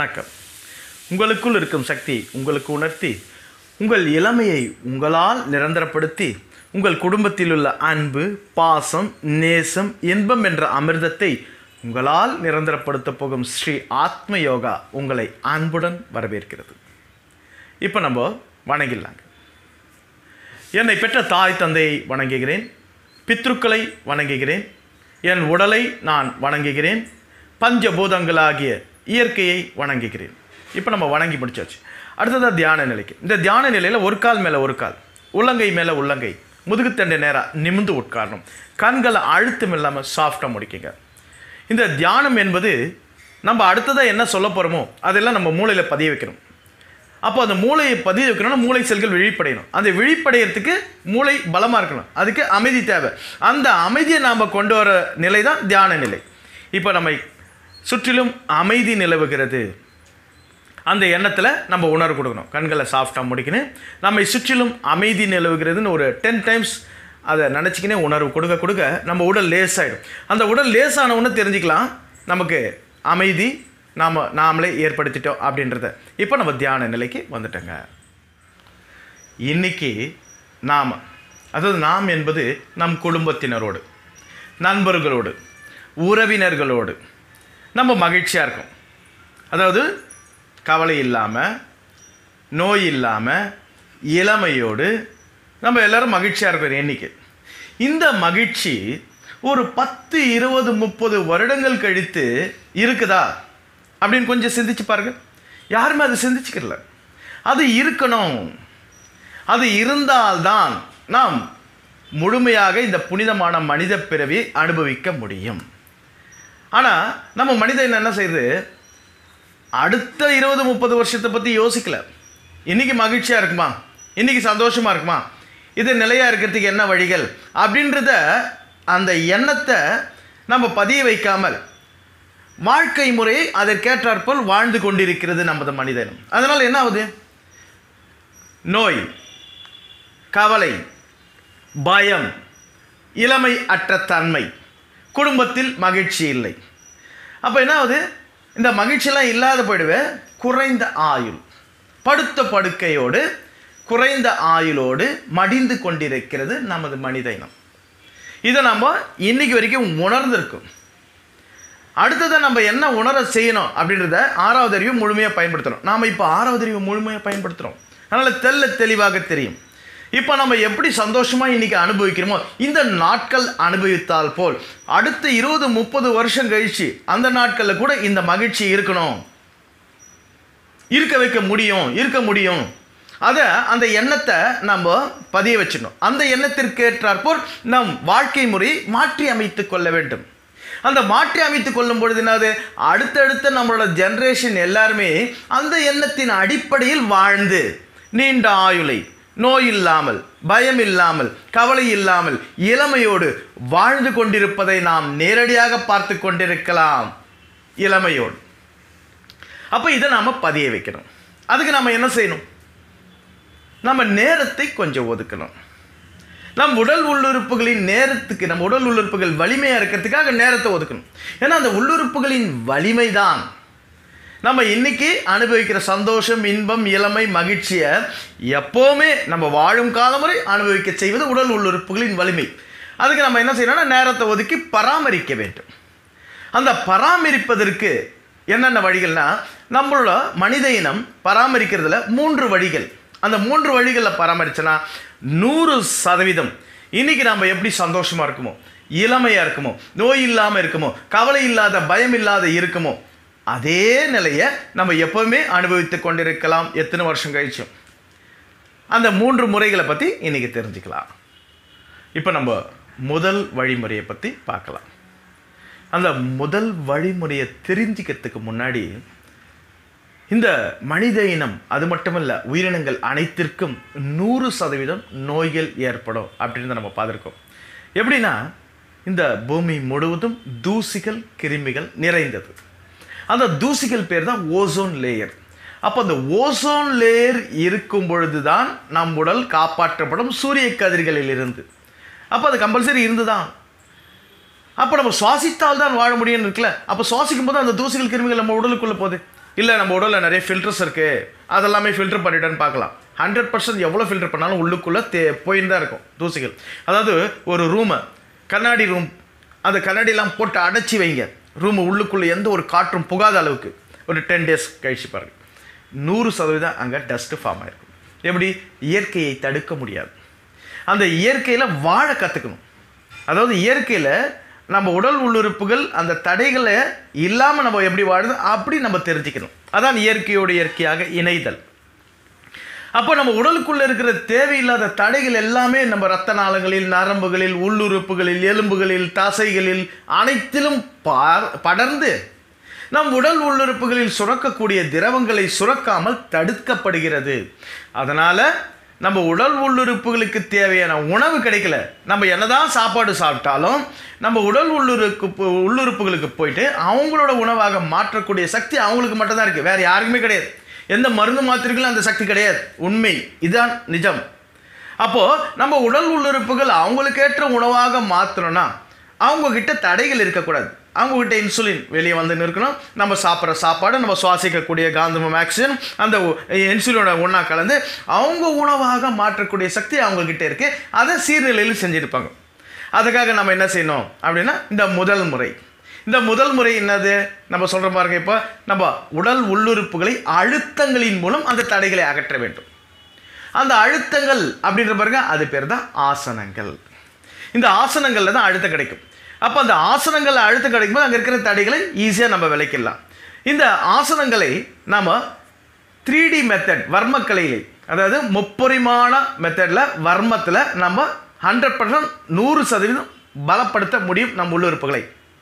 வணக்கம் உங்களுக்குள் இருக்கும் சக்தி உங்களுக்கு உணர்த்தி உங்கள் இளமையை உங்களால் நிரந்தரப்படுத்தி உங்கள் குடும்பத்தில் உள்ள அன்பு பாசம் நேசம் இன்பம் என்ற அமிர்தத்தை உங்களால் நிரந்தரப்படுத்தப் போகும் ஸ்ரீ ஆத்ம யோகா உங்களை அன்புடன் வரவேற்கிறது இப்போ நம்ம வணங்கிடலாங்க என்னை பெற்ற தாய் தந்தையை வணங்குகிறேன் பித்ருக்களை வணங்குகிறேன் என் உடலை நான் வணங்குகிறேன் பஞ்சபூதங்களாகிய இயற்கையை வணங்குகிறேன் இப்போ நம்ம வணங்கி முடிச்சாச்சு அடுத்ததாக தியான நிலைக்கு இந்த தியான நிலையில் ஒரு கால் மேலே ஒரு கால் உள்ளங்கை மேலே உள்ளங்கை முதுகுத்தண்டை நேராக நிமிந்து உட்காரணும் கண்களை அழுத்தம் இல்லாமல் சாஃப்டாக முடிக்குங்க இந்த தியானம் என்பது நம்ம அடுத்ததாக என்ன சொல்ல போகிறோமோ அதெல்லாம் நம்ம மூளையில் பதிய வைக்கணும் அப்போ அந்த மூளையை பதிய வைக்கணும்னா மூளை செல்கள் விழிப்படையணும் அந்த விழிப்படையறதுக்கு மூளை பலமாக இருக்கணும் அதுக்கு அமைதி தேவை அந்த அமைதியை நாம் கொண்டு வர நிலை தான் தியான நிலை இப்போ நம்மை சுற்றிலும் அமைதி நிலவுகிறது அந்த எண்ணத்தில் நம்ம உணர்வு கொடுக்கணும் கண்களை சாஃப்டாக முடிக்கணும் நம்மை சுற்றிலும் அமைதி நிலவுகிறதுன்னு ஒரு டென் டைம்ஸ் அதை நினச்சிக்கினே உணர்வு கொடுக்க கொடுக்க நம்ம உடல் லேசாகிடும் அந்த உடல் லேசானவுன்னு தெரிஞ்சுக்கலாம் நமக்கு அமைதி நாம் நாமளே ஏற்படுத்திட்டோம் அப்படின்றத இப்போ நம்ம தியான நிலைக்கு வந்துட்டோங்க இன்னைக்கு நாம் அதாவது நாம் என்பது நம் குடும்பத்தினரோடு நண்பர்களோடு உறவினர்களோடு நம்ம மகிழ்ச்சியாக இருக்கும் அதாவது கவலை இல்லாமல் நோய் இல்லாமல் இளமையோடு நம்ம எல்லாரும் மகிழ்ச்சியாக இருக்கிற எண்ணிக்கை இந்த மகிழ்ச்சி ஒரு பத்து இருபது முப்பது வருடங்கள் கழித்து இருக்குதா அப்படின்னு கொஞ்சம் சிந்திச்சு பாருங்க யாருமே அதை சிந்திச்சுக்கல அது இருக்கணும் அது இருந்தால்தான் நாம் முழுமையாக இந்த புனிதமான மனித பிறவி அனுபவிக்க முடியும் ஆனால் நம்ம மனிதன் என்ன செய்யுது அடுத்த இருபது முப்பது வருஷத்தை பற்றி யோசிக்கல இன்னைக்கு மகிழ்ச்சியாக இருக்குமா இன்னைக்கு சந்தோஷமாக இருக்குமா இது நிலையாக இருக்கிறதுக்கு என்ன வழிகள் அப்படின்றத அந்த எண்ணத்தை நம்ம பதிய வைக்காமல் வாழ்க்கை முறையை அதற்கேற்றாற்போல் வாழ்ந்து கொண்டிருக்கிறது நமது மனிதன் அதனால் என்ன ஆகுது நோய் கவலை பயம் இளமை அற்ற தன்மை குடும்பத்தில் மகிழ்ச்சி இல்லை அப்போ என்ன ஆகுது இந்த மகிழ்ச்சியெல்லாம் இல்லாத போயிடுவே குறைந்த ஆயுள் படுத்த படுக்கையோடு குறைந்த ஆயுளோடு மடிந்து கொண்டிருக்கிறது நமது மனித இனம் இதை நம்ம இன்னைக்கு வரைக்கும் உணர்ந்திருக்கோம் அடுத்ததை நம்ம என்ன உணர செய்யணும் அப்படின்றத ஆறாவது அறிவு முழுமையாக பயன்படுத்தணும் நாம் இப்போ ஆறாவது அறிவு முழுமையாக பயன்படுத்துகிறோம் அதனால் தெல்ல தெளிவாக தெரியும் இப்போ நம்ம எப்படி சந்தோஷமாக இன்னைக்கு அனுபவிக்கிறோமோ இந்த நாட்கள் அனுபவித்தால் போல் அடுத்த இருபது முப்பது வருஷம் கழிச்சு அந்த நாட்களில் கூட இந்த மகிழ்ச்சி இருக்கணும் இருக்க வைக்க முடியும் இருக்க முடியும் அதை அந்த எண்ணத்தை நம்ம பதிய வச்சிடணும் அந்த எண்ணத்திற்கு ஏற்றாற்போல் நம் வாழ்க்கை முறையை மாற்றி அமைத்து கொள்ள வேண்டும் அந்த மாற்றி அமைத்து கொள்ளும் பொழுது என்னது அடுத்தடுத்த நம்மளோட ஜென்ரேஷன் எல்லாருமே அந்த எண்ணத்தின் அடிப்படையில் வாழ்ந்து நீண்ட ஆயுளை நோய் இல்லாமல் பயம் இல்லாமல் கவலை இல்லாமல் இளமையோடு வாழ்ந்து கொண்டிருப்பதை நாம் நேரடியாக பார்த்து கொண்டிருக்கலாம் இளமையோடு அப்போ இதை நாம் பதிய வைக்கணும் அதுக்கு நம்ம என்ன செய்யணும் நம்ம நேரத்தை கொஞ்சம் ஒதுக்கணும் நம் உடல் உள்ளுறுப்புகளின் நேரத்துக்கு நம்ம உடல் உள்ளுறுப்புகள் வலிமையாக இருக்கிறதுக்காக நேரத்தை ஒதுக்கணும் ஏன்னா அந்த உள்ளுறுப்புகளின் வலிமை தான் நம்ம இன்னைக்கு அனுபவிக்கிற சந்தோஷம் இன்பம் இளமை மகிழ்ச்சியை எப்போவுமே நம்ம வாழும் காலம் வரை அனுபவிக்க செய்வது உடல் உள்ளுறுப்புகளின் வலிமை அதுக்கு நம்ம என்ன செய்யணும்னா நேரத்தை ஒதுக்கி பராமரிக்க வேண்டும் அந்த பராமரிப்பதற்கு என்னென்ன வழிகள்னா நம்மளோட மனித இனம் பராமரிக்கிறதுல மூன்று வழிகள் அந்த மூன்று வழிகளில் பராமரிச்சனா நூறு சதவீதம் இன்னைக்கு நம்ம எப்படி சந்தோஷமாக இருக்குமோ இளமையாக இருக்குமோ நோய் இல்லாமல் இருக்குமோ கவலை இல்லாத பயம் இல்லாத இருக்குமோ அதே நிலையை நம்ம எப்போவுமே அனுபவித்து கொண்டிருக்கலாம் எத்தனை வருஷம் கழிச்சும் அந்த மூன்று முறைகளை பற்றி இன்றைக்கி தெரிஞ்சுக்கலாம் இப்போ நம்ம முதல் வழிமுறையை பற்றி பார்க்கலாம் அந்த முதல் வழிமுறையை தெரிஞ்சுக்கிறதுக்கு முன்னாடி இந்த மனித இனம் அது மட்டுமல்ல உயிரினங்கள் அனைத்திற்கும் நூறு சதவீதம் நோய்கள் ஏற்படும் அப்படின்னு நம்ம பார்த்துருக்கோம் எப்படின்னா இந்த பூமி முழுவதும் தூசிகள் கிருமிகள் நிறைந்தது அந்த தூசிகள் பேர் தான் ஓசோன் லேயர் அப்போ அந்த ஓசோன் லேயர் இருக்கும் பொழுது தான் நம் உடல் காப்பாற்றப்படும் சூரிய கதிர்களில் இருந்து அப்போ அது கம்பல்சரி இருந்து தான் அப்போ நம்ம சுவாசித்தால் தான் வாழ முடியும்னு இருக்குல்ல அப்போ சுவாசிக்கும் போது அந்த தூசிகள் கிருமிகள் நம்ம உடலுக்குள்ளே போகுது இல்லை நம்ம உடலில் நிறைய ஃபில்டர்ஸ் இருக்குது அதெல்லாமே ஃபில்டர் பண்ணிட்டேன்னு பார்க்கலாம் ஹண்ட்ரட் பர்சன்ட் எவ்வளோ ஃபில்டர் பண்ணாலும் உள்ளுக்குள்ளே தே போயின்னு தான் இருக்கும் தூசிகள் அதாவது ஒரு ரூமை கண்ணாடி ரூம் அந்த கண்ணாடியெல்லாம் போட்டு அடைச்சி வைங்க ரூம் உள்ளுக்குள்ளே எந்த ஒரு காற்றும் புகாத அளவுக்கு ஒரு டென் டேஸ் கழிச்சு பாருங்க நூறு சதவீதம் அங்கே டஸ்ட்டு ஃபார்ம் ஆயிருக்கும் எப்படி இயற்கையை தடுக்க முடியாது அந்த இயற்கையில் வாழ கற்றுக்கணும் அதாவது இயற்கையில் நம்ம உடல் உள்ளுறுப்புகள் அந்த தடைகளை இல்லாமல் நம்ம எப்படி வாழுது அப்படி நம்ம தெரிஞ்சுக்கணும் அதான் இயற்கையோடு இயற்கையாக இணைதல் அப்போ நம்ம உடலுக்குள்ள இருக்கிற தேவையில்லாத தடைகள் எல்லாமே நம்ம ரத்த நாளங்களில் நரம்புகளில் உள்ளுறுப்புகளில் எலும்புகளில் தசைகளில் அனைத்திலும் பா- படர்ந்து நம் உடல் உள்ளுறுப்புகளில் சுரக்கக்கூடிய திரவங்களை சுரக்காமல் தடுக்கப்படுகிறது அதனால நம்ம உடல் உள்ளுறுப்புகளுக்கு தேவையான உணவு கிடைக்கல நம்ம என்னதான் சாப்பாடு சாப்பிட்டாலும் நம்ம உடல் உள்ளுறுப்பு உள்ளுறுப்புகளுக்கு போயிட்டு அவங்களோட உணவாக மாற்றக்கூடிய சக்தி அவங்களுக்கு மட்டும்தான் இருக்குது வேற யாருக்குமே கிடையாது எந்த மருந்து மாத்திரைகளும் அந்த சக்தி கிடையாது உண்மை இதுதான் நிஜம் அப்போது நம்ம உடல் உள்ளுறுப்புகள் அவங்களுக்கேற்ற உணவாக மாற்றணும்னா அவங்கக்கிட்ட தடைகள் இருக்கக்கூடாது அவங்கக்கிட்ட இன்சுலின் வெளியே வந்து நிற்கணும் நம்ம சாப்பிட்ற சாப்பாடு நம்ம சுவாசிக்கக்கூடிய காந்தமம் ஆக்சிஜன் அந்த இன்சுலினோட ஒன்றா கலந்து அவங்க உணவாக மாற்றக்கூடிய சக்தி அவங்கக்கிட்ட இருக்குது அதை சீர்நிலையில் செஞ்சுருப்பாங்க அதுக்காக நம்ம என்ன செய்யணும் அப்படின்னா இந்த முதல் முறை இந்த முதல் முறை என்னது நம்ம சொல்கிற பாருங்க இப்போ நம்ம உடல் உள்ளுறுப்புகளை அழுத்தங்களின் மூலம் அந்த தடைகளை அகற்ற வேண்டும் அந்த அழுத்தங்கள் அப்படின்ற பாருங்க அது பேர் தான் ஆசனங்கள் இந்த ஆசனங்களில் தான் அழுத்தம் கிடைக்கும் அப்போ அந்த ஆசனங்களில் அழுத்தம் கிடைக்கும்போது அங்கே இருக்கிற தடைகளை ஈஸியாக நம்ம விளைக்கலாம் இந்த ஆசனங்களை நாம் த்ரீ டி மெத்தட் வர்மக்கலையிலே அதாவது முப்பரிமாண மெத்தடில் வர்மத்தில் நம்ம ஹண்ட்ரட் பர்சன்ட் நூறு சதவீதம் பலப்படுத்த முடியும் நம் உள்ளுறுப்புகளை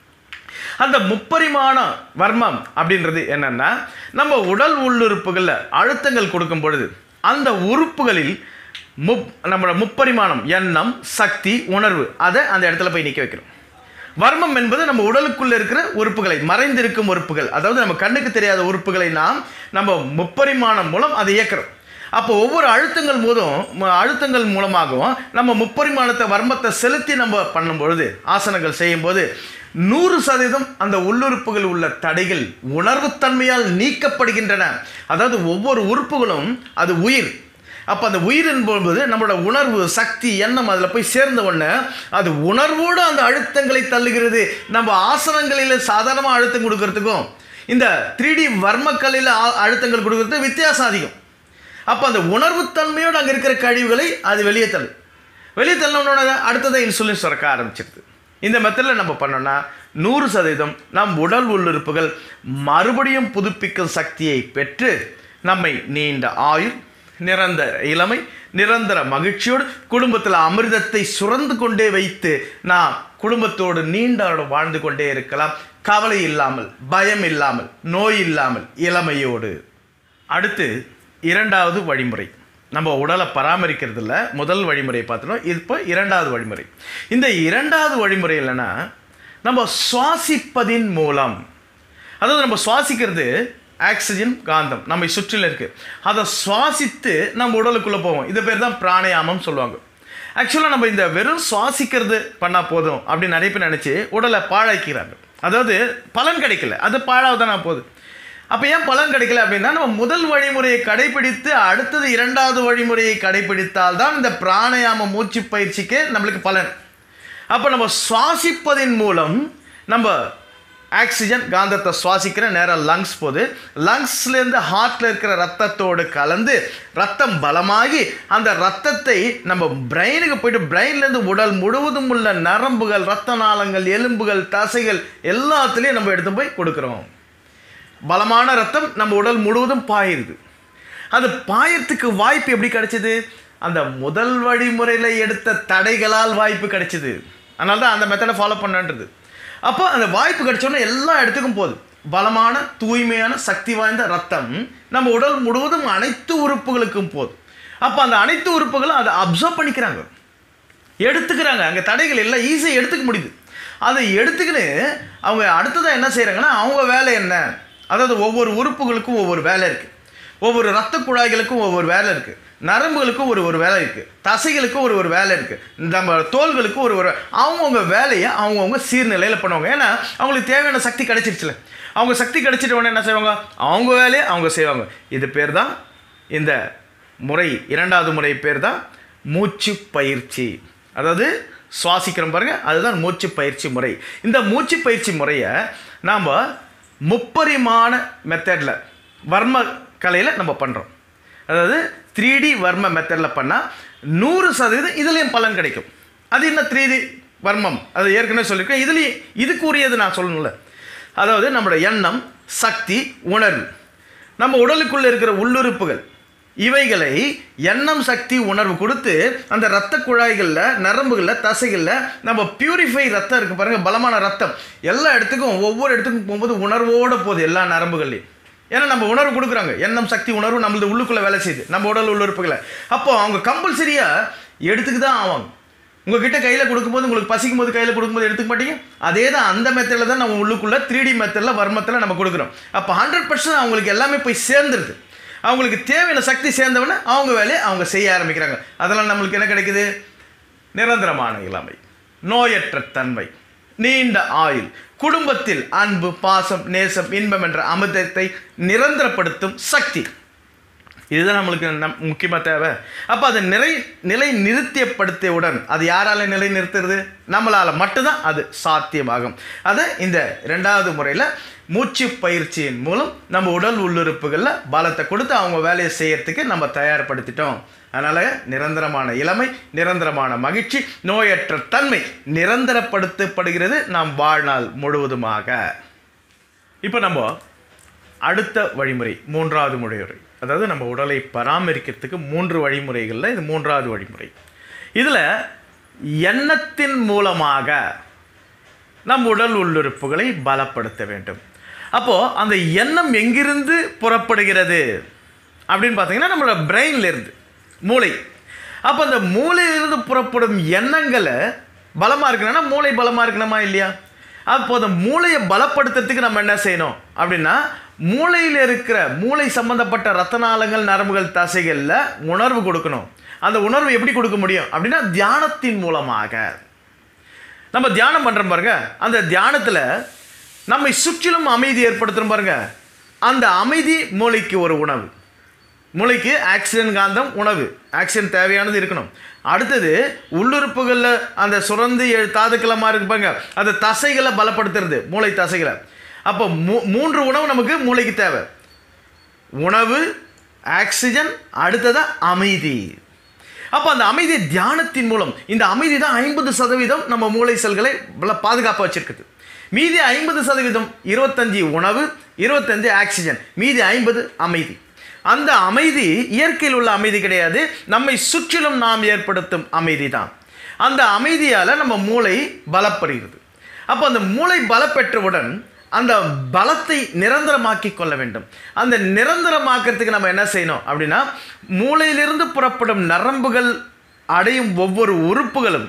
அந்த முப்பரிமாண வர்மம் அப்படின்றது என்னன்னா நம்ம உடல் உள்ளுறுப்புகளில் அழுத்தங்கள் கொடுக்கும் பொழுது அந்த உறுப்புகளில் முப் நம்மளோட முப்பரிமாணம் எண்ணம் சக்தி உணர்வு அதை அந்த இடத்துல போய் நிற்க வைக்கிறோம் வர்மம் என்பது நம்ம உடலுக்குள்ள இருக்கிற உறுப்புகளை மறைந்திருக்கும் உறுப்புகள் அதாவது நம்ம கண்ணுக்கு தெரியாத உறுப்புகளை நாம் நம்ம முப்பரிமாணம் மூலம் அதை இயக்கிறோம் அப்போ ஒவ்வொரு அழுத்தங்கள் போதும் ம- அழுத்தங்கள் மூலமாகவும் நம்ம முப்பரிமாணத்தை வர்மத்தை செலுத்தி நம்ம பண்ணும்பொழுது ஆசனங்கள் செய்யும்போது நூறு சதவீதம் அந்த உள்ளுறுப்புகள் உள்ள தடைகள் உணர்வுத்தன்மையால் நீக்கப்படுகின்றன அதாவது ஒவ்வொரு உறுப்புகளும் அது உயிர் அப்போ அந்த உயிர் என்பது நம்மளோட உணர்வு சக்தி எண்ணம் அதில் போய் சேர்ந்த உடனே அது உணர்வோடு அந்த அழுத்தங்களை தள்ளுகிறது நம்ம ஆசனங்களில் சாதாரணமாக அழுத்தம் கொடுக்கறதுக்கும் இந்த த்ரீ டி வர்மக்கல்லில் ஆ- அழுத்தங்கள் கொடுக்கறது வித்தியாசம் அதிகம் அப்போ அந்த உணர்வுத்தன்மையோடு அங்கே இருக்கிற கழிவுகளை அது வெளியே தள்ளு வெளியே தள்ளணுன்னோட அடுத்ததை இன்சுலின் சுரக்க ஆரம்பிச்சிருது இந்த மெத்தடில் நம்ம பண்ணோம்னா நூறு சதவீதம் நம் உடல் உள்ளுறுப்புகள் மறுபடியும் புதுப்பிக்கும் சக்தியை பெற்று நம்மை நீண்ட ஆயுள் நிரந்தர இளமை நிரந்தர மகிழ்ச்சியோடு குடும்பத்தில் அமிர்தத்தை சுரந்து கொண்டே வைத்து நாம் குடும்பத்தோடு நீண்ட ஆயுள் வாழ்ந்து கொண்டே இருக்கலாம் கவலை இல்லாமல் பயம் இல்லாமல் நோய் இல்லாமல் இளமையோடு அடுத்து இரண்டாவது வழிமுறை நம்ம உடலை பராமரிக்கிறதுல முதல் வழிமுறை பார்த்தோம் இப்போ இரண்டாவது வழிமுறை இந்த இரண்டாவது வழிமுறை இல்லைன்னா நம்ம சுவாசிப்பதின் மூலம் அதாவது நம்ம சுவாசிக்கிறது ஆக்சிஜன் காந்தம் நம்மை சுற்றில இருக்கு அதை சுவாசித்து நம்ம உடலுக்குள்ளே போவோம் இது பேர் தான் பிராணயாமம் சொல்லுவாங்க ஆக்சுவலாக நம்ம இந்த வெறும் சுவாசிக்கிறது பண்ணால் போதும் அப்படின்னு நிறைய பேர் நினச்சி உடலை பாழாக்கிறாங்க அதாவது பலன் கிடைக்கல அது பாழாக தானே போகுது அப்போ ஏன் பலன் கிடைக்கல அப்படின்னா நம்ம முதல் வழிமுறையை கடைபிடித்து அடுத்தது இரண்டாவது வழிமுறையை கடைபிடித்தால் தான் இந்த பிராணயாம மூச்சு பயிற்சிக்கு நம்மளுக்கு பலன் அப்போ நம்ம சுவாசிப்பதின் மூலம் நம்ம ஆக்சிஜன் காந்தத்தை சுவாசிக்கிற நேரம் லங்ஸ் போது லங்ஸ்லேருந்து ஹார்ட்டில் இருக்கிற ரத்தத்தோடு கலந்து ரத்தம் பலமாகி அந்த ரத்தத்தை நம்ம பிரெயினுக்கு போயிட்டு பிரெயின்லேருந்து உடல் முழுவதும் உள்ள நரம்புகள் ரத்த நாளங்கள் எலும்புகள் தசைகள் எல்லாத்துலேயும் நம்ம எடுத்து போய் கொடுக்குறோம் பலமான ரத்தம் நம்ம உடல் முழுவதும் பாயிருது அது பாயறதுக்கு வாய்ப்பு எப்படி கிடைச்சது அந்த முதல் வழிமுறையில் எடுத்த தடைகளால் வாய்ப்பு கிடைச்சது அதனால தான் அந்த மெத்தடை ஃபாலோ பண்ணன்றது அப்போ அந்த வாய்ப்பு கிடைச்சோன்னே எல்லா இடத்துக்கும் போகுது பலமான தூய்மையான சக்தி வாய்ந்த ரத்தம் நம்ம உடல் முழுவதும் அனைத்து உறுப்புகளுக்கும் போகுது அப்போ அந்த அனைத்து உறுப்புகளும் அதை அப்சர்வ் பண்ணிக்கிறாங்க எடுத்துக்கிறாங்க அங்கே தடைகள் எல்லாம் ஈஸியாக எடுத்துக்க முடியுது அதை எடுத்துக்கின்னு அவங்க அடுத்ததாக என்ன செய்கிறாங்கன்னா அவங்க வேலை என்ன அதாவது ஒவ்வொரு உறுப்புகளுக்கும் ஒவ்வொரு வேலை இருக்குது ஒவ்வொரு ரத்த குழாய்களுக்கும் ஒவ்வொரு வேலை இருக்குது நரம்புகளுக்கும் ஒரு ஒரு வேலை இருக்குது தசைகளுக்கும் ஒரு ஒரு வேலை இருக்குது நம்ம தோள்களுக்கும் ஒரு ஒரு அவங்கவுங்க வேலையை அவங்கவுங்க சீர்நிலையில் பண்ணுவாங்க ஏன்னா அவங்களுக்கு தேவையான சக்தி கிடைச்சிருச்சுல அவங்க சக்தி கிடைச்சிட்ட உடனே என்ன செய்வாங்க அவங்க வேலையை அவங்க செய்வாங்க இது பேர் தான் இந்த முறை இரண்டாவது முறை பேர் தான் மூச்சு பயிற்சி அதாவது சுவாசிக்கிறோம் பாருங்க அதுதான் மூச்சு பயிற்சி முறை இந்த மூச்சு பயிற்சி முறையை நாம் முப்பரிமாண மெத்தடில் வர்ம கலையில் நம்ம பண்ணுறோம் அதாவது த்ரீ டி வர்ம மெத்தடில் பண்ணால் நூறு சதவீதம் இதுலேயும் பலன் கிடைக்கும் அது என்ன த்ரீ டி வர்மம் அது ஏற்கனவே சொல்லியிருக்கேன் இதுலேயும் இதுக்குரியது நான் சொல்லணும்ல அதாவது நம்மளோட எண்ணம் சக்தி உணர்வு நம்ம உடலுக்குள்ளே இருக்கிற உள்ளுறுப்புகள் இவைகளை எண்ணம் சக்தி உணர்வு கொடுத்து அந்த இரத்த குழாய்களில் நரம்புகளில் தசைகளில் நம்ம பியூரிஃபை ரத்தம் இருக்குது பாருங்கள் பலமான ரத்தம் எல்லா இடத்துக்கும் ஒவ்வொரு இடத்துக்கும் போகும்போது உணர்வோடு போகுது எல்லா நரம்புகள்லையும் ஏன்னா நம்ம உணர்வு கொடுக்குறாங்க எண்ணம் சக்தி உணர்வு நம்மளது உள்ளுக்குள்ளே வேலை செய்யுது நம்ம உடல் உள்ளுறுப்புகளை அப்போ அவங்க கம்பல்சரியாக எடுத்துக்கு தான் ஆவாங்க உங்ககிட்ட கையில் கொடுக்கும்போது உங்களுக்கு பசிக்கும் போது கையில் கொடுக்கும்போது எடுத்துக்க மாட்டீங்க அதே தான் அந்த மெத்தடில் தான் நம்ம உள்ளுக்குள்ளே த்ரீ டி மெத்தடில் வர்மத்தில் நம்ம கொடுக்குறோம் அப்போ ஹண்ட்ரட் பர்சன்ட் அவங்களுக்கு எல்லாமே போய் சேர்ந்துருது அவங்களுக்கு தேவையான சக்தி சேர்ந்தவொடனே அவங்க வேலையை அவங்க செய்ய ஆரம்பிக்கிறாங்க அதெல்லாம் நம்மளுக்கு என்ன கிடைக்குது நிரந்தரமான இளமை நோயற்ற தன்மை நீண்ட ஆயுள் குடும்பத்தில் அன்பு பாசம் நேசம் இன்பம் என்ற அமிர்தத்தை நிரந்தரப்படுத்தும் சக்தி இதுதான் நம்மளுக்கு நம் முக்கியமாக தேவை அப்போ அதை நிலை நிலை நிறுத்தியப்படுத்தியவுடன் அது யாரால நிலை நிறுத்துறது நம்மளால் மட்டும்தான் அது சாத்தியமாகும் அதை இந்த ரெண்டாவது முறையில் மூச்சு பயிற்சியின் மூலம் நம்ம உடல் உள்ளுறுப்புகளில் பலத்தை கொடுத்து அவங்க வேலையை செய்யறதுக்கு நம்ம தயார்படுத்திட்டோம் அதனால் நிரந்தரமான இளமை நிரந்தரமான மகிழ்ச்சி நோயற்ற தன்மை நிரந்தரப்படுத்தப்படுகிறது நாம் வாழ்நாள் முழுவதுமாக இப்போ நம்ம அடுத்த வழிமுறை மூன்றாவது முறையுறை அதாவது நம்ம உடலை பராமரிக்கிறதுக்கு மூன்று வழிமுறைகளில் இது மூன்றாவது வழிமுறை இதில் எண்ணத்தின் மூலமாக நம் உடல் உள்ளுறுப்புகளை பலப்படுத்த வேண்டும் அப்போது அந்த எண்ணம் எங்கிருந்து புறப்படுகிறது அப்படின்னு பார்த்தீங்கன்னா நம்மளோட பிரெயின்லேருந்து மூளை அப்போ அந்த மூளையிலிருந்து புறப்படும் எண்ணங்களை பலமாக இருக்கணும்னா மூளை பலமாக இருக்கணுமா இல்லையா அப்போ அந்த மூளையை பலப்படுத்துறதுக்கு நம்ம என்ன செய்யணும் அப்படின்னா மூளையில் இருக்கிற மூளை சம்பந்தப்பட்ட ரத்த நாளங்கள் நரம்புகள் தசைகளில் உணர்வு கொடுக்கணும் அந்த உணர்வு எப்படி கொடுக்க முடியும் அப்படின்னா தியானத்தின் மூலமாக நம்ம தியானம் பண்ணுறோம் பாருங்க அந்த தியானத்தில் நம்மை சுற்றிலும் அமைதி ஏற்படுத்துகிறோம் பாருங்க அந்த அமைதி மூளைக்கு ஒரு உணவு மூளைக்கு ஆக்சிஜன் காந்தம் உணவு ஆக்சிஜன் தேவையானது இருக்கணும் அடுத்தது உள்ளுறுப்புகளில் அந்த சுரந்து எழு தாதுக்களமாக இருக்கு பாருங்க அந்த தசைகளை பலப்படுத்துறது மூளை தசைகளை அப்போ மூ மூன்று உணவு நமக்கு மூளைக்கு தேவை உணவு ஆக்சிஜன் அடுத்ததாக அமைதி அப்போ அந்த அமைதி தியானத்தின் மூலம் இந்த அமைதி தான் ஐம்பது சதவீதம் நம்ம மூளை செல்களை பாதுகாப்பாக வச்சிருக்குது மீதி ஐம்பது சதவீதம் இருபத்தஞ்சி உணவு இருபத்தஞ்சு ஆக்சிஜன் மீதி ஐம்பது அமைதி அந்த அமைதி இயற்கையில் உள்ள அமைதி கிடையாது நம்மை சுற்றிலும் நாம் ஏற்படுத்தும் அமைதி தான் அந்த அமைதியால் நம்ம மூளை பலப்படுகிறது அப்போ அந்த மூளை பலப்பெற்றவுடன் அந்த பலத்தை நிரந்தரமாக்கி கொள்ள வேண்டும் அந்த நிரந்தரமாக்கிறதுக்கு நம்ம என்ன செய்யணும் அப்படின்னா மூளையிலிருந்து புறப்படும் நரம்புகள் அடையும் ஒவ்வொரு உறுப்புகளும்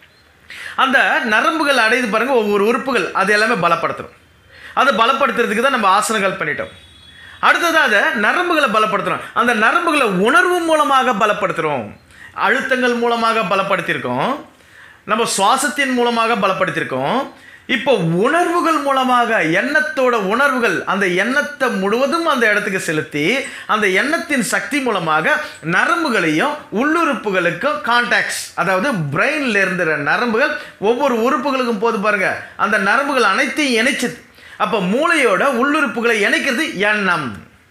அந்த நரம்புகள் அடையுது பாருங்க ஒவ்வொரு உறுப்புகள் அது எல்லாமே பலப்படுத்தணும் அதை பலப்படுத்துறதுக்கு தான் நம்ம ஆசனங்கள் பண்ணிட்டோம் அடுத்ததாக நரம்புகளை பலப்படுத்துகிறோம் அந்த நரம்புகளை உணர்வு மூலமாக பலப்படுத்துகிறோம் அழுத்தங்கள் மூலமாக பலப்படுத்தியிருக்கோம் நம்ம சுவாசத்தின் மூலமாக பலப்படுத்தியிருக்கோம் இப்போ உணர்வுகள் மூலமாக எண்ணத்தோட உணர்வுகள் அந்த எண்ணத்தை முழுவதும் அந்த இடத்துக்கு செலுத்தி அந்த எண்ணத்தின் சக்தி மூலமாக நரம்புகளையும் உள்ளுறுப்புகளுக்கும் கான்டாக்ட்ஸ் அதாவது பிரெயினில் இருந்துற நரம்புகள் ஒவ்வொரு உறுப்புகளுக்கும் போது பாருங்க அந்த நரம்புகள் அனைத்தையும் இணைச்சது அப்போ மூளையோட உள்ளுறுப்புகளை இணைக்கிறது எண்ணம்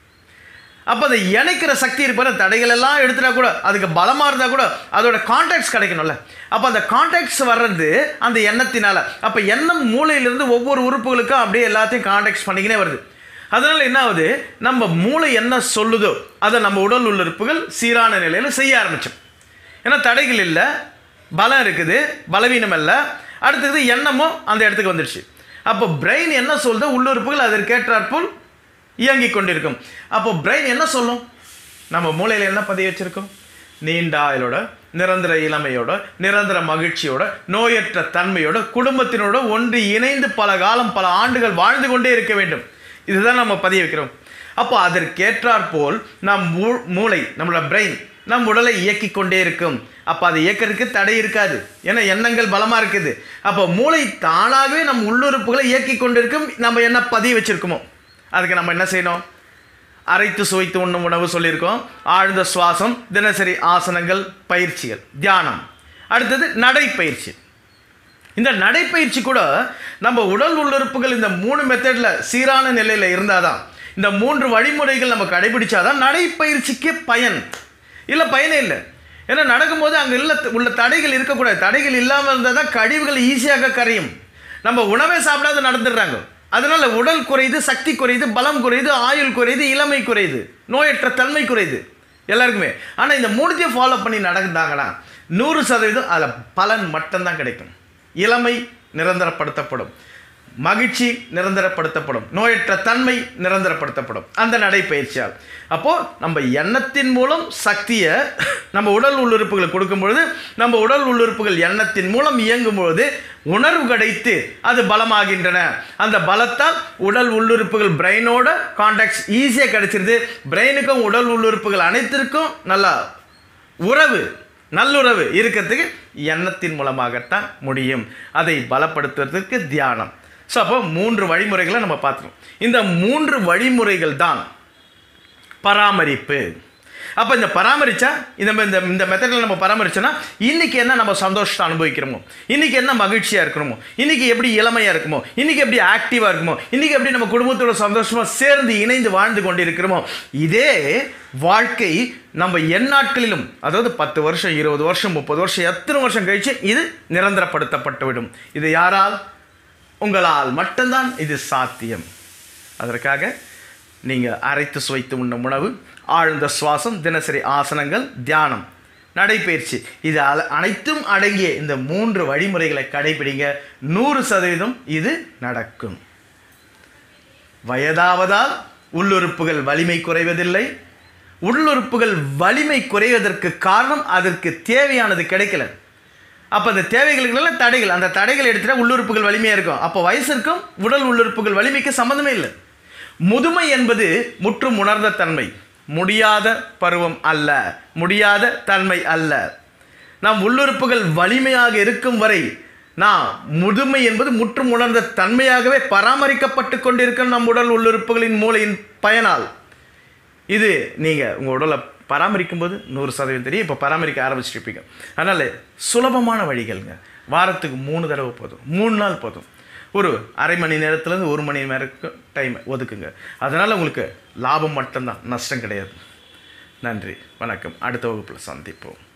அப்போ அதை இணைக்கிற சக்தி இருப்பாரு தடைகள் எல்லாம் எடுத்துட்டா கூட அதுக்கு பலமாக இருந்தால் கூட அதோட கான்டாக்ட்ஸ் கிடைக்கணும்ல அப்போ அந்த கான்டாக்ட்ஸ் வர்றது அந்த எண்ணத்தினால அப்போ எண்ணம் மூளையிலிருந்து ஒவ்வொரு உறுப்புகளுக்கும் அப்படியே எல்லாத்தையும் கான்டாக்ட்ஸ் பண்ணிக்கினே வருது அதனால் என்ன ஆகுது நம்ம மூளை என்ன சொல்லுதோ அதை நம்ம உடல் உள்ளுறுப்புகள் சீரான நிலையில் செய்ய ஆரம்பிச்சோம் ஏன்னா தடைகள் இல்லை பலம் இருக்குது பலவீனம் இல்லை அடுத்தது எண்ணமும் அந்த இடத்துக்கு வந்துடுச்சு அப்போ பிரெயின் என்ன சொல்லுதோ உள்ளுறுப்புகள் அதற்கேற்றாற்போல் இயங்கி கொண்டிருக்கும் அப்போ பிரெயின் என்ன சொல்லும் நம்ம மூளையில் என்ன பதிய வச்சிருக்கோம் நீண்ட ஆயுளோட நிரந்தர இளமையோட நிரந்தர மகிழ்ச்சியோட நோயற்ற தன்மையோட குடும்பத்தினோட ஒன்று இணைந்து பல காலம் பல ஆண்டுகள் வாழ்ந்து கொண்டே இருக்க வேண்டும் இதுதான் நம்ம பதிய வைக்கிறோம் அப்போ அதற்கேற்றாற்போல் நம் மூ மூளை நம்மளோட பிரெயின் நம் உடலை இயக்கி கொண்டே இருக்கும் அப்போ அது இயக்கிறதுக்கு தடை இருக்காது ஏன்னா எண்ணங்கள் பலமாக இருக்குது அப்போ மூளை தானாகவே நம் உள்ளுறுப்புகளை இயக்கி கொண்டிருக்கும் நம்ம என்ன பதிவு வச்சிருக்கோமோ அதுக்கு நம்ம என்ன செய்யணும் அரைத்து சுவைத்து உண்ணும் உணவு சொல்லியிருக்கோம் ஆழ்ந்த சுவாசம் தினசரி ஆசனங்கள் பயிற்சிகள் தியானம் அடுத்தது நடைப்பயிற்சி இந்த நடைப்பயிற்சி கூட நம்ம உடல் உள்ளுறுப்புகள் இந்த மூணு மெத்தடில் சீரான நிலையில் இருந்தால் தான் இந்த மூன்று வழிமுறைகள் நம்ம கடைபிடிச்சாதான் நடைப்பயிற்சிக்கு பயன் இல்லை பயனே இல்லை ஏன்னா நடக்கும்போது அங்கே இல்ல உள்ள தடைகள் இருக்கக்கூடாது தடைகள் இல்லாமல் இருந்தால் தான் கழிவுகள் ஈஸியாக கரையும் நம்ம உணவே சாப்பிடாத நடந்துடுறாங்க அதனால உடல் குறையுது சக்தி குறையுது பலம் குறையுது ஆயுள் குறையுது இளமை குறையுது நோயற்ற தன்மை குறையுது எல்லாருக்குமே ஆனால் இந்த மூணுத்தையும் ஃபாலோ பண்ணி நடந்தாங்கன்னா நூறு சதவீதம் அதில் பலன் மட்டும்தான் கிடைக்கும் இளமை நிரந்தரப்படுத்தப்படும் மகிழ்ச்சி நிரந்தரப்படுத்தப்படும் நோயற்ற தன்மை நிரந்தரப்படுத்தப்படும் அந்த நடைப்பயிற்சியால் அப்போது நம்ம எண்ணத்தின் மூலம் சக்தியை நம்ம உடல் உள்ளுறுப்புகளுக்கு கொடுக்கும் பொழுது நம்ம உடல் உள்ளுறுப்புகள் எண்ணத்தின் மூலம் இயங்கும் பொழுது உணர்வு கிடைத்து அது பலமாகின்றன அந்த பலத்தால் உடல் உள்ளுறுப்புகள் பிரெயினோட கான்டாக்ட்ஸ் ஈஸியாக கிடைச்சிருது பிரெயினுக்கும் உடல் உள்ளுறுப்புகள் அனைத்திற்கும் நல்லா உறவு நல்லுறவு இருக்கிறதுக்கு எண்ணத்தின் மூலமாகத்தான் முடியும் அதை பலப்படுத்துறதுக்கு தியானம் ஸோ அப்போ மூன்று வழிமுறைகளை நம்ம பார்த்துக்கோம் இந்த மூன்று வழிமுறைகள் தான் பராமரிப்பு அப்போ இந்த பராமரித்தா இந்த இந்த இந்த மெத்தடில் நம்ம பராமரிச்சோன்னா இன்றைக்கி என்ன நம்ம சந்தோஷத்தை அனுபவிக்கிறோமோ இன்றைக்கி என்ன மகிழ்ச்சியாக இருக்கணுமோ இன்றைக்கி எப்படி இளமையாக இருக்குமோ இன்றைக்கி எப்படி ஆக்டிவாக இருக்குமோ இன்றைக்கி எப்படி நம்ம குடும்பத்தோட சந்தோஷமாக சேர்ந்து இணைந்து வாழ்ந்து கொண்டிருக்கிறோமோ இதே வாழ்க்கை நம்ம எந்நாட்களிலும் அதாவது பத்து வருஷம் இருபது வருஷம் முப்பது வருஷம் எத்தனை வருஷம் கழிச்சு இது நிரந்தரப்படுத்தப்பட்டுவிடும் இது யாரால் உங்களால் மட்டும்தான் இது சாத்தியம் அதற்காக நீங்கள் அரைத்து சுவைத்து உண்ணும் உணவு ஆழ்ந்த சுவாசம் தினசரி ஆசனங்கள் தியானம் நடைப்பயிற்சி இது அல அனைத்தும் அடங்கிய இந்த மூன்று வழிமுறைகளை கடைபிடிங்க நூறு சதவீதம் இது நடக்கும் வயதாவதால் உள்ளுறுப்புகள் வலிமை குறைவதில்லை உள்ளுறுப்புகள் வலிமை குறைவதற்கு காரணம் அதற்கு தேவையானது கிடைக்கல அப்போ அந்த தேவைகளுக்கெல்லாம் தடைகள் அந்த தடைகள் எடுத்துட்டா உள்ளுறுப்புகள் வலிமையாக இருக்கும் அப்போ வயசிற்கும் உடல் உள்ளுறுப்புகள் வலிமைக்கு சம்மந்தமே இல்லை முதுமை என்பது முற்றும் உணர்ந்த தன்மை முடியாத பருவம் அல்ல முடியாத தன்மை அல்ல நம் உள்ளுறுப்புகள் வலிமையாக இருக்கும் வரை நான் முதுமை என்பது முற்றும் உணர்ந்த தன்மையாகவே பராமரிக்கப்பட்டு கொண்டிருக்கும் நம் உடல் உள்ளுறுப்புகளின் மூளையின் பயனால் இது நீங்கள் உங்கள் உடலை பராமரிக்கும் போது நூறு சதவீதம் தெரியும் இப்போ பராமரிக்க ஆரம்பிச்சிருப்பீங்க அதனால் சுலபமான வழிகள்ங்க வாரத்துக்கு மூணு தடவை போதும் மூணு நாள் போதும் ஒரு அரை மணி நேரத்துலேருந்து ஒரு மணி நேரம் டைம் ஒதுக்குங்க அதனால் உங்களுக்கு லாபம் மட்டும்தான் நஷ்டம் கிடையாது நன்றி வணக்கம் அடுத்த வகுப்பில் சந்திப்போம்